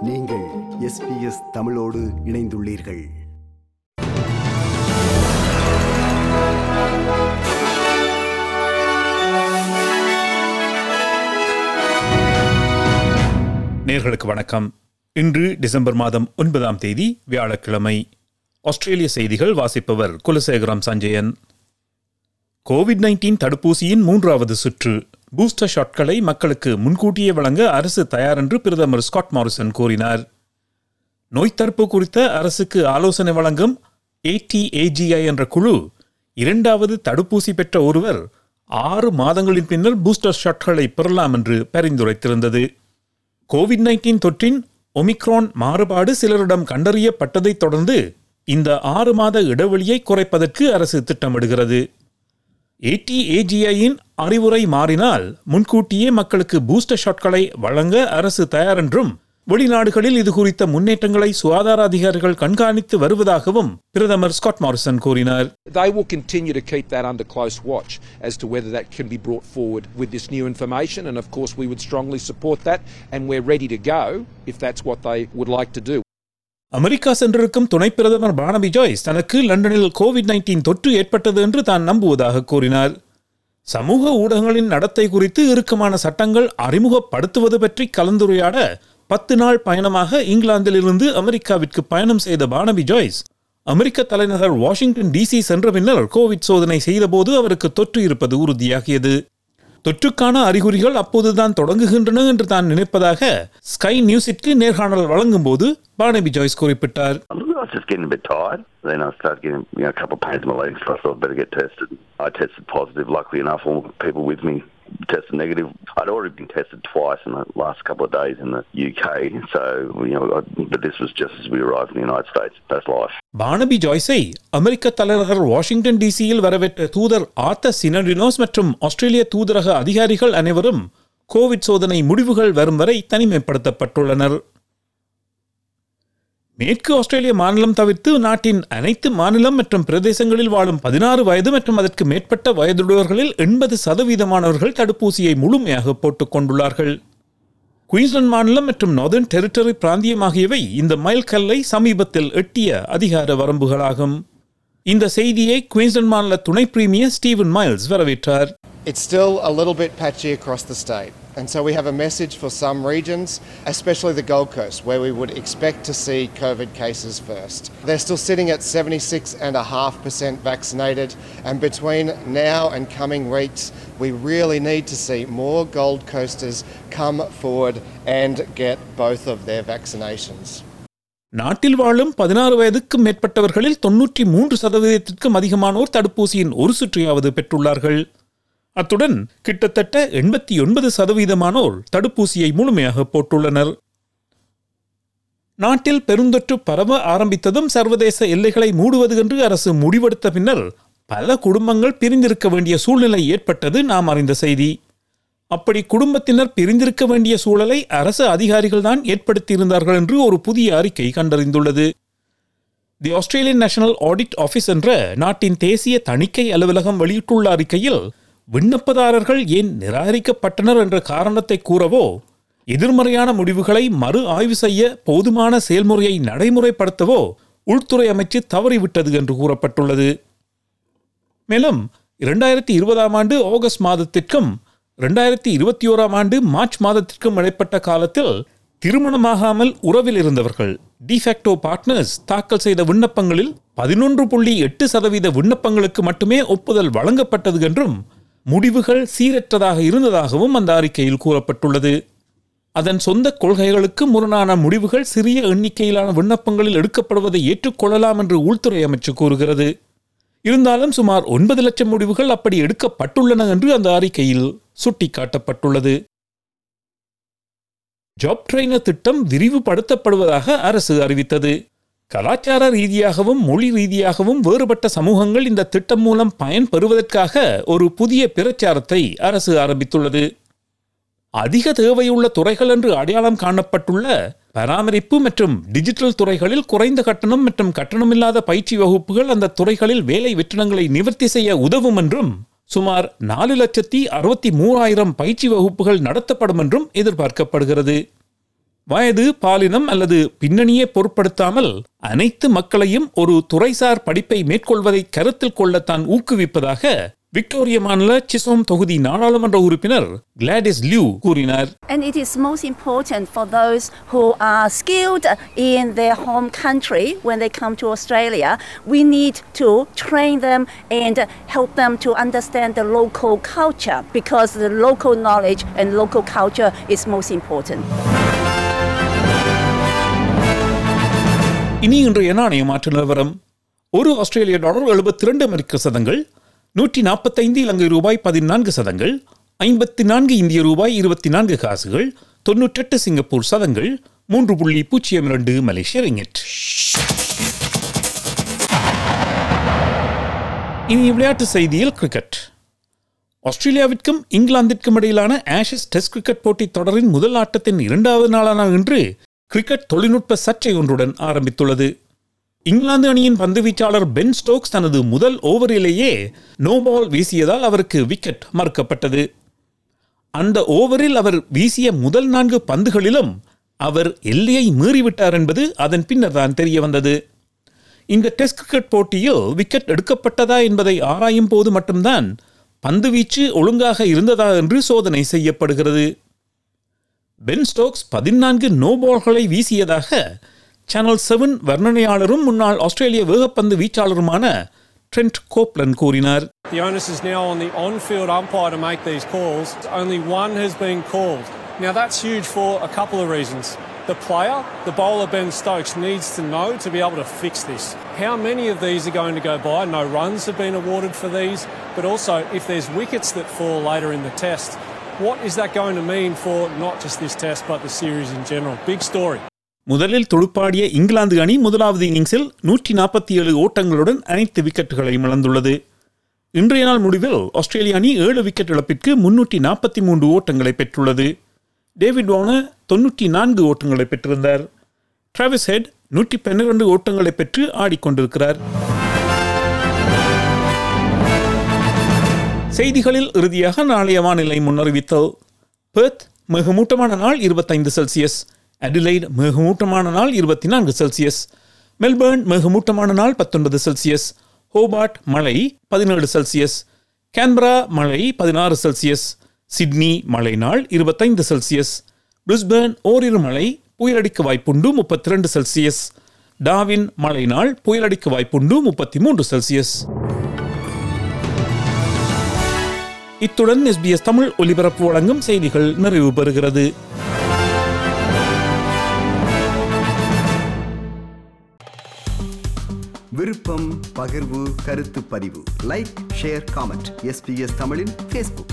நீங்கள் எஸ்பிஎஸ் தமிழோடு இணைந்துள்ளீர்கள் நேர்களுக்கு வணக்கம் இன்று டிசம்பர் மாதம் ஒன்பதாம் தேதி வியாழக்கிழமை ஆஸ்திரேலிய செய்திகள் வாசிப்பவர் குலசேகரம் சஞ்சயன் கோவிட் நைன்டீன் தடுப்பூசியின் மூன்றாவது சுற்று பூஸ்டர் ஷாட்களை மக்களுக்கு முன்கூட்டியே வழங்க அரசு தயார் என்று பிரதமர் ஸ்காட் மாரிசன் கூறினார் நோய் தடுப்பு குறித்த அரசுக்கு ஆலோசனை வழங்கும் ஏடிஏஜிஐ என்ற குழு இரண்டாவது தடுப்பூசி பெற்ற ஒருவர் ஆறு மாதங்களின் பின்னர் பூஸ்டர் ஷாட்களை பெறலாம் என்று பரிந்துரைத்திருந்தது கோவிட் நைன்டீன் தொற்றின் ஒமிக்ரான் மாறுபாடு சிலரிடம் கண்டறியப்பட்டதைத் தொடர்ந்து இந்த ஆறு மாத இடைவெளியை குறைப்பதற்கு அரசு திட்டமிடுகிறது ஏடிஏஜிஐயின் அறிவுரை மாறினால் முன்கூட்டியே மக்களுக்கு பூஸ்டர் ஷாட்களை வழங்க அரசு தயார் என்றும் வெளிநாடுகளில் இது குறித்த முன்னேற்றங்களை சுகாதார அதிகாரிகள் கண்காணித்து வருவதாகவும் பிரதமர் ஸ்காட் மாரிசன் கூறினார் They will continue to keep that under close watch as to whether that can be brought forward with this new information. And of course, we would strongly support that, and we're ready to go if that's what they would like to do. அமெரிக்கா சென்றிருக்கும் துணை பிரதமர் Barnaby Joyce தனக்கு லண்டனில் Covid nineteen தொற்று ஏற்பட்டது என்று தான் நம்புவதாக கூறினார் சமூக ஊடகங்களின் நடத்தை குறித்து இறுக்கமான சட்டங்கள் அறிமுகப்படுத்துவது பற்றி கலந்துரையாட பத்து நாள் பயணமாக இங்கிலாந்திலிருந்து அமெரிக்காவிற்கு பயணம் செய்த பானபி ஜாய்ஸ் அமெரிக்க தலைநகர் வாஷிங்டன் டிசி சென்ற பின்னர் கோவிட் சோதனை செய்தபோது அவருக்கு தொற்று இருப்பது உறுதியாகியது தொற்றுக்கான அறிகுறிகள் அப்போதுதான் தொடங்குகின்றன என்று தான் நினைப்பதாக ஸ்கை நியூஸிற்கு நேர்காணல் வழங்கும்போது பானபி ஜாய்ஸ் குறிப்பிட்டார் I was just getting a bit tired. Then I started getting you know, a couple of pains in my legs, so I thought I'd better get tested. I tested positive. Luckily enough, all the people with me tested negative. I'd already been tested twice in the last couple of days in the UK, so you know, I, but this was just as we arrived in the United States. That's life. Barnaby ஜாய்ஸை அமெரிக்க தலைநகர் Washington டிசியில் வரவேற்ற தூதர் ஆர்த்த சினடினோஸ் மற்றும் ஆஸ்திரேலிய தூதரக அதிகாரிகள் அனைவரும் கோவிட் சோதனை முடிவுகள் வரும் வரை தனிமைப்படுத்தப்பட்டுள்ளனர் மேற்கு ஆஸ்திரேலிய மாநிலம் தவிர்த்து நாட்டின் அனைத்து மாநிலம் மற்றும் பிரதேசங்களில் வாழும் பதினாறு வயது மற்றும் அதற்கு மேற்பட்ட வயதுடையவர்களில் எண்பது சதவீதமானவர்கள் தடுப்பூசியை முழுமையாக போட்டுக் கொண்டுள்ளார்கள் குயின்ஸ்லாந்து மாநிலம் மற்றும் நார்தர்ன் டெரிட்டரி பிராந்தியம் ஆகியவை இந்த மைல்கல்லை சமீபத்தில் எட்டிய அதிகார வரம்புகளாகும் இந்த செய்தியை குயின்ஸ்லாந்து மாநில துணை பிரீமியர் ஸ்டீவன் மைல்ஸ் வரவேற்றார் It's still a little bit patchy across the state. And so we have a message for some regions, especially the Gold Coast, where we would expect to see COVID cases first. They're still sitting at 76.5% vaccinated, and between now and coming weeks, we really need to see more Gold Coasters come forward and get both of their vaccinations. நாட்டில் வாழும் பதினாறு வயதுக்கும் மேற்பட்டவர்களில் தொன்னூற்றி மூன்று சதவீதத்திற்கும் அதிகமானோர் தடுப்பூசியின் ஒரு சுற்றையாவது பெற்றுள்ளார்கள் அத்துடன் கிட்டத்தட்ட எண்பத்தி ஒன்பது சதவீதமானோர் தடுப்பூசியை முழுமையாக போட்டுள்ளனர் நாட்டில் பெருந்தொற்று பரவ ஆரம்பித்ததும் சர்வதேச எல்லைகளை மூடுவது என்று அரசு முடிவெடுத்த பின்னர் பல குடும்பங்கள் பிரிந்திருக்க வேண்டிய சூழ்நிலை ஏற்பட்டது நாம் அறிந்த செய்தி அப்படி குடும்பத்தினர் பிரிந்திருக்க வேண்டிய சூழலை அரசு அதிகாரிகள் தான் ஏற்படுத்தியிருந்தார்கள் என்று ஒரு புதிய அறிக்கை கண்டறிந்துள்ளது the Australian National Audit Office என்ற நாட்டின் தேசிய தணிக்கை அலுவலகம் வெளியிட்டுள்ள அறிக்கையில் விண்ணப்பதாரர்கள் ஏன் நிராகரிக்கப்பட்டனர் என்ற காரணத்தை கூறவோ எதிர்மறையான முடிவுகளை மறு ஆய்வு செய்ய போதுமான செயல்முறையை நடைமுறைப்படுத்தவோ உள்துறை அமைச்சு தவறிவிட்டது என்று கூறப்பட்டுள்ளது மேலும் இரண்டாயிரத்தி இருபதாம் ஆண்டு ஆகஸ்ட் மாதத்திற்கும் இரண்டாயிரத்தி இருபத்தி ஓராம் ஆண்டு மார்ச் மாதத்திற்கும் இடைப்பட்ட காலத்தில் திருமணமாகாமல் உறவில் இருந்தவர்கள் டிஃபேக்டோ பார்ட்னர்ஸ் தாக்கல் செய்த விண்ணப்பங்களில் பதினொன்று புள்ளி எட்டு சதவீத விண்ணப்பங்களுக்கு மட்டுமே ஒப்புதல் வழங்கப்பட்டது என்றும் முடிவுகள் சீரற்றதாக இருந்ததாகவும் அந்த அறிக்கையில் கூறப்பட்டுள்ளது அதன் சொந்த கொள்கைகளுக்கு முரணான முடிவுகள் சிறிய எண்ணிக்கையிலான விண்ணப்பங்களில் எடுக்கப்படுவதை ஏற்றுக்கொள்ளலாம் என்று உள்துறை அமைச்சு கூறுகிறது இருந்தாலும் சுமார் ஒன்பது லட்சம் முடிவுகள் அப்படி எடுக்கப்பட்டுள்ளன என்று அந்த அறிக்கையில் சுட்டிக்காட்டப்பட்டுள்ளது ஜாப் ட்ரெய்னர் திட்டம் விரிவுபடுத்தப்படுவதாக அரசு அறிவித்தது கலாச்சார ரீதியாகவும் மொழி ரீதியாகவும் வேறுபட்ட சமூகங்கள் இந்த திட்டம் மூலம் பயன் பெறுவதற்காக ஒரு புதிய பிரச்சாரத்தை அரசு ஆரம்பித்துள்ளது அதிக தேவையுள்ள துறைகள் என்று அடையாளம் காணப்பட்டுள்ள பராமரிப்பு மற்றும் டிஜிட்டல் துறைகளில் குறைந்த கட்டணம் மற்றும் கட்டணமில்லாத பயிற்சி வகுப்புகள் அந்த துறைகளில் வேலை வெற்றிடங்களை நிவர்த்தி செய்ய உதவும் என்றும் சுமார் நாலு லட்சத்தி அறுபத்தி மூவாயிரம் பயிற்சி வகுப்புகள் நடத்தப்படும் என்றும் எதிர்பார்க்கப்படுகிறது வயது பாலினம் அல்லது பின்னணியை பொருட்படுத்தாமல் அனைத்து மக்களையும் ஒரு துறைசார் படிப்பை மேற்கொள்வதை கருத்தில் கொள்ளத்தான் ஊக்குவிப்பதாக விக்டோரிய மாநில சிசோம் தொகுதி நாடாளுமன்ற உறுப்பினர் கிளாடிஸ் லியூ கூறினார் And it is most important for those who are skilled in their home country when they come to Australia. We need to train them and help them to understand the local culture because the local knowledge and local culture is most important. இனி இன்றைய நாணய மாற்று நிலவரம் ஒரு ஆஸ்திரேலிய dollar எழுபத்தி ரெண்டு அமெரிக்க சதங்கள் நூற்றி நாற்பத்தைந்து இலங்கை ரூபாய் பதினான்கு சதங்கள் ஐம்பத்தி நான்கு இந்திய ரூபாய் இருபத்தி நான்கு காசுகள் தொன்னூற்றெட்டு சிங்கப்பூர் சதங்கள் மூன்று புள்ளி பூஜ்ஜியம் இரண்டு மலேசிய ரிங்கெட் இனி விளையாட்டு செய்தியில் கிரிக்கெட் ஆஸ்திரேலியாவிற்கும் இங்கிலாந்திற்கும் இடையிலான ஆஷஸ் டெஸ்ட் கிரிக்கெட் போட்டித் தொடரின் முதல் ஆட்டத்தின் இரண்டாவது நாளான இன்று கிரிக்கெட் தொழில்நுட்ப சர்ச்சை ஒன்றுடன் ஆரம்பித்துள்ளது இங்கிலாந்து அணியின் பந்துவீச்சாளர் பென் ஸ்டோக்ஸ் தனது முதல் ஓவரிலேயே நோ பால் வீசியதால் அவருக்கு விக்கெட் மறுக்கப்பட்டது அந்த ஓவரில் அவர் வீசிய முதல் நான்கு பந்துகளிலும் அவர் எல்லையை மீறிவிட்டார் என்பது அதன் பின்னர் தான் தெரிய வந்தது இந்த டெஸ்ட் கிரிக்கெட் போட்டியில் விக்கெட் எடுக்கப்பட்டதா என்பதை ஆராயும் போது மட்டும்தான் பந்துவீச்சு ஒழுங்காக இருந்ததா என்று சோதனை செய்யப்படுகிறது பென் ஸ்டோக்ஸ் பதினான்கு நோ பால்களை வீசியதாக சேனல் செவன் வர்ணனையாளரும் முன்னாள் ஆஸ்திரேலிய வேகப்பந்து வீச்சாளருமான ட்ரெண்ட் கோப்லன் கூறினார் The onus is now on the on field umpire to make these calls. Only one has been called. Now, that's huge for a couple of reasons. The player, the bowler Ben Stokes, needs to know to be able to fix this. How many of these are going to go by? No runs have been awarded for these, but also if there's wickets that fall later in the test, what is that going to mean for not just this test but the series in general? Big story. முதலில் துடுப்பாடிய இங்கிலாந்து அணி முதலாவது இன்னிங்ஸில் நூற்றி நாற்பத்தி ஏழு ஓட்டங்களுடன் அனைத்து விக்கெட்டுகளையும் இழந்துள்ளது இன்றைய நாள் முடிவில் ஆஸ்திரேலிய அணி ஏழு விக்கெட் இழப்பிற்கு முன்னூற்றி நாற்பத்தி மூன்று ஓட்டங்களை பெற்றுள்ளது டேவிட் வார்னர் தொன்னூற்றி நான்கு ஓட்டங்களை பெற்றிருந்தார் டிராவிஸ் ஹெட் நூற்றி பன்னிரண்டு ஓட்டங்களை பெற்று ஆடிக்கொண்டிருக்கிறார் செய்திகளில் இறுதியாக நாளைய வானிலை முன்னறிவித்தல் பெர்த் மிகமூட்டமான நாள் இருபத்தைந்து செல்சியஸ் அடிலைட் மிகமூட்டமான நாள் இருபத்தி நான்கு செல்சியஸ் மெல்பர்ன் மிகமூட்டமான நாள் பத்தொன்பது செல்சியஸ் ஹோபார்ட் மழை பதினேழு செல்சியஸ் கேன்பரா மழை பதினாறு செல்சியஸ் சிட்னி மழை நாள் இருபத்தைந்து செல்சியஸ் பிரிஸ்பேர்ன் ஓரிரு மழை புயலடிக்க வாய்ப்புண்டு முப்பத்தி ரெண்டு செல்சியஸ் டாவின் மழை நாள் புயலடிக்க வாய்ப்புண்டு முப்பத்தி மூன்று செல்சியஸ் இத்துடன் எஸ்பிஎஸ் தமிழ் ஒலிபரப்பு வழங்கும் செய்திகள் நிறைவு பெறுகிறது விருப்பம் பகிர்வு கருத்து பதிவு லைக் ஷேர் காமெண்ட் எஸ்பிஎஸ் தமிழின் ஃபேஸ்புக்